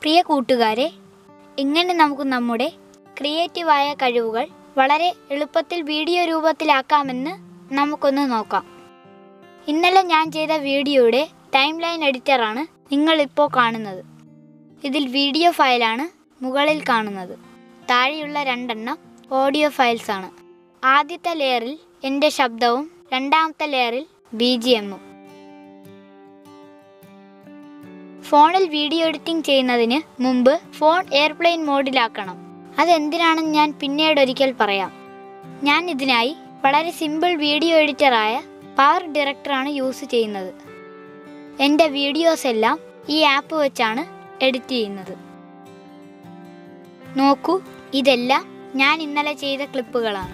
പ്രിയ കൂട്ടുകാരെ എങ്ങനെ നമുക്ക് നമ്മുടെ ക്രിയേറ്റീവായ കഴിവുകൾ വളരെ എളുപ്പത്തിൽ വീഡിയോ രൂപത്തിലാക്കാമെന്ന് നമുക്കൊന്ന് നോക്കാം ഇന്നലെ ഞാൻ ചെയ്ത വീഡിയോയുടെ ടൈം ലൈൻ എഡിറ്ററാണ് നിങ്ങൾ ഇപ്പോൾ കാണുന്നത് ഇതിൽ വീഡിയോ ഫയലാണ് മുകളിൽ കാണുന്നത് താഴെയുള്ള രണ്ടെണ്ണം ഓഡിയോ ഫയൽസ് ആണ് ആദ്യത്തെ ലെയറിൽ എൻ്റെ ശബ്ദവും രണ്ടാമത്തെ ലെയറിൽ ബി ജി എമ്മും ഫോണിൽ വീഡിയോ എഡിറ്റിംഗ് ചെയ്യുന്നതിന് മുമ്പ് ഫോൺ എയർപ്ലെയിൻ മോഡിലാക്കണം അതെന്തിനാണെന്ന് ഞാൻ പിന്നീട് ഒരിക്കൽ പറയാം ഞാൻ ഇതിനായി വളരെ സിമ്പിൾ വീഡിയോ എഡിറ്ററായ പവർ ഡയറക്ടറാണ് യൂസ് ചെയ്യുന്നത് എൻ്റെ വീഡിയോസ് എല്ലാം ഈ ആപ്പ് വെച്ചാണ് എഡിറ്റ് ചെയ്യുന്നത് നോക്കൂ ഇതെല്ലാം ഞാൻ ഇന്നലെ ചെയ്ത ക്ലിപ്പുകളാണ്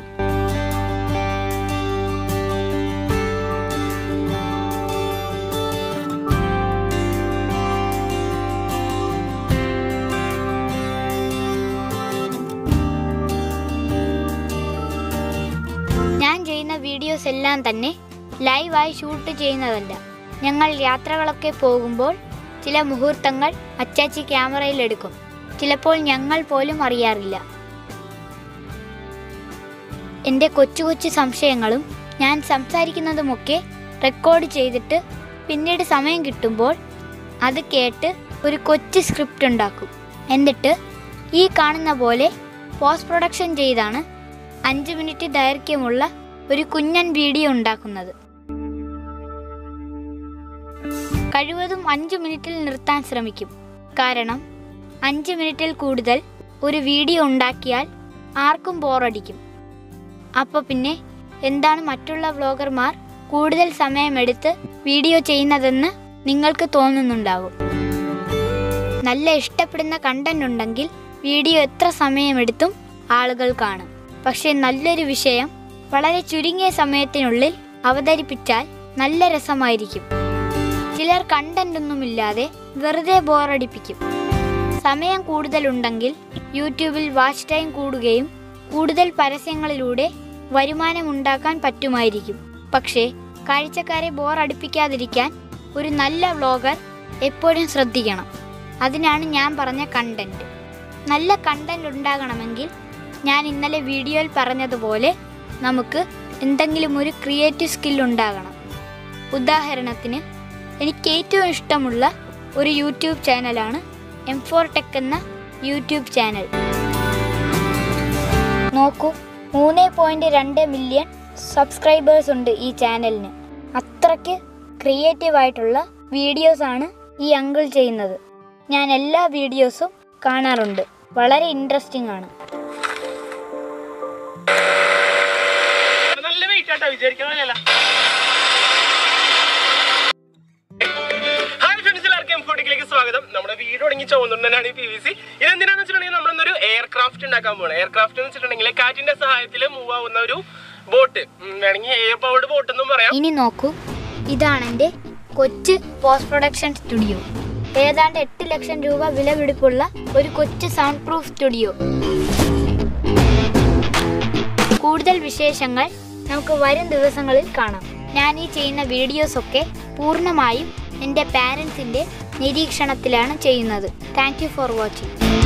ഞാൻ ചെയ്യുന്ന വീഡിയോസ് എല്ലാം തന്നെ ലൈവായി ഷൂട്ട് ചെയ്യുന്നതല്ല ഞങ്ങൾ യാത്രകളൊക്കെ പോകുമ്പോൾ ചില മുഹൂർത്തങ്ങൾ അച്ചാച്ചി ക്യാമറയിൽ എടുക്കും ചിലപ്പോൾ ഞങ്ങൾ പോലും അറിയാറില്ല എൻ്റെ കൊച്ചു കൊച്ചു സംശയങ്ങളും ഞാൻ സംസാരിക്കുന്നതുമൊക്കെ റെക്കോർഡ് ചെയ്തിട്ട് പിന്നീട് സമയം കിട്ടുമ്പോൾ അത് കേട്ട് ഒരു കൊച്ചു സ്ക്രിപ്റ്റ് ഉണ്ടാക്കും എന്നിട്ട് ഈ കാണുന്ന പോലെ പോസ്റ്റ് പ്രൊഡക്ഷൻ ചെയ്താണ് അഞ്ച് മിനിറ്റ് ദൈർഘ്യമുള്ള ഒരു കുഞ്ഞൻ വീഡിയോ ഉണ്ടാക്കുന്നത് കഴിവതും അഞ്ച് മിനിറ്റിൽ നിർത്താൻ ശ്രമിക്കും കാരണം അഞ്ച് മിനിറ്റിൽ കൂടുതൽ ഒരു വീഡിയോ ഉണ്ടാക്കിയാൽ ആർക്കും ബോറടിക്കും അപ്പോൾ പിന്നെ എന്താണ് മറ്റുള്ള വ്ളോഗർമാർ കൂടുതൽ സമയമെടുത്ത് വീഡിയോ ചെയ്യുന്നതെന്ന് നിങ്ങൾക്ക് തോന്നുന്നുണ്ടാകും നല്ല ഇഷ്ടപ്പെടുന്ന കണ്ടന്റ് ഉണ്ടെങ്കിൽ വീഡിയോ എത്ര സമയമെടുത്തും ആളുകൾ കാണും പക്ഷേ നല്ലൊരു വിഷയം വളരെ ചുരുങ്ങിയ സമയത്തിനുള്ളിൽ അവതരിപ്പിച്ചാൽ നല്ല രസമായിരിക്കും ചിലർ കണ്ടന്റ് ഒന്നുമില്ലാതെ വെറുതെ ബോറടിപ്പിക്കും സമയം കൂടുതലുണ്ടെങ്കിൽ യൂട്യൂബിൽ വാച്ച് ടൈം കൂടുകയും കൂടുതൽ പരസ്യങ്ങളിലൂടെ വരുമാനം ഉണ്ടാക്കാൻ പറ്റുമായിരിക്കും പക്ഷേ കാഴ്ചക്കാരെ ബോറടിപ്പിക്കാതിരിക്കാൻ ഒരു നല്ല വ്ളോഗർ എപ്പോഴും ശ്രദ്ധിക്കണം അതിനാണ് ഞാൻ പറഞ്ഞ കണ്ടന്റ് നല്ല കണ്ടന്റ് ഉണ്ടാകണമെങ്കിൽ ഞാൻ ഇന്നലെ വീഡിയോയിൽ പറഞ്ഞതുപോലെ നമുക്ക് എന്തെങ്കിലും ഒരു ക്രിയേറ്റീവ് സ്കിൽ ഉണ്ടാകണം ഉദാഹരണത്തിന് എനിക്ക് ഏറ്റവും ഇഷ്ടമുള്ള ഒരു യൂട്യൂബ് ചാനലാണ് എം ഫോർ ടെക് എന്ന യൂട്യൂബ് ചാനൽ നോക്കൂ മൂന്ന് പോയിന്റ് രണ്ട് മില്യൺ സബ്സ്ക്രൈബേഴ്സ് ഉണ്ട് ഈ ചാനലിന് അത്രയ്ക്ക് ക്രിയേറ്റീവ് ആയിട്ടുള്ള വീഡിയോസ് ആണ് ഈ അങ്കിൾ ചെയ്യുന്നത് ഞാൻ എല്ലാ വീഡിയോസും കാണാറുണ്ട് വളരെ ഇൻട്രസ്റ്റിംഗ് ആണ് നല്ല വെയിറ്റ് ആട്ടോ വിചാരിക്കണമല്ല ഹായ് ഫ്രണ്ട്സ് എല്ലാവർക്കും എം ഫോർട്ടിക്കിലേക്ക് സ്വാഗതം നമ്മുടെ വീട് തുടങ്ങി ചുവന്നുണ്ടനാണ് ഈ പി വി സി ഇതെന്തിനാന്ന് വെച്ചിട്ടുണ്ടെങ്കിൽ നമ്മളിന്നൊരു എയർക്രാഫ്റ്റ് ഉണ്ടാക്കാൻ പോകണം എയർക്രാഫ്റ്റ് എന്ന് വെച്ചിട്ടുണ്ടെങ്കിൽ കാറ്റിന്റെ സഹായത്തിൽ മൂവ് ആവുന്ന ഒരു ബോട്ട് വേണമെങ്കിൽ എയർ പവർഡ് ബോട്ട് എന്നും പറയാം ഇനി നോക്കൂ ഇതാണ് എൻ്റെ കൊച്ചു പോസ്റ്റ് പ്രൊഡക്ഷൻ സ്റ്റുഡിയോ ഏതാണ്ട് എട്ട് ലക്ഷം രൂപ വിലപിടിപ്പുള്ള ഒരു കൊച്ചു സൗണ്ട് പ്രൂഫ് സ്റ്റുഡിയോ കൂടുതൽ വിശേഷങ്ങൾ നമുക്ക് വരും ദിവസങ്ങളിൽ കാണാം ഞാൻ ഈ ചെയ്യുന്ന വീഡിയോസ് ഒക്കെ പൂർണ്ണമായും എൻ്റെ പാരൻസിൻ്റെ നിരീക്ഷണത്തിലാണ് ചെയ്യുന്നത് താങ്ക് യു ഫോർ വാച്ചിങ്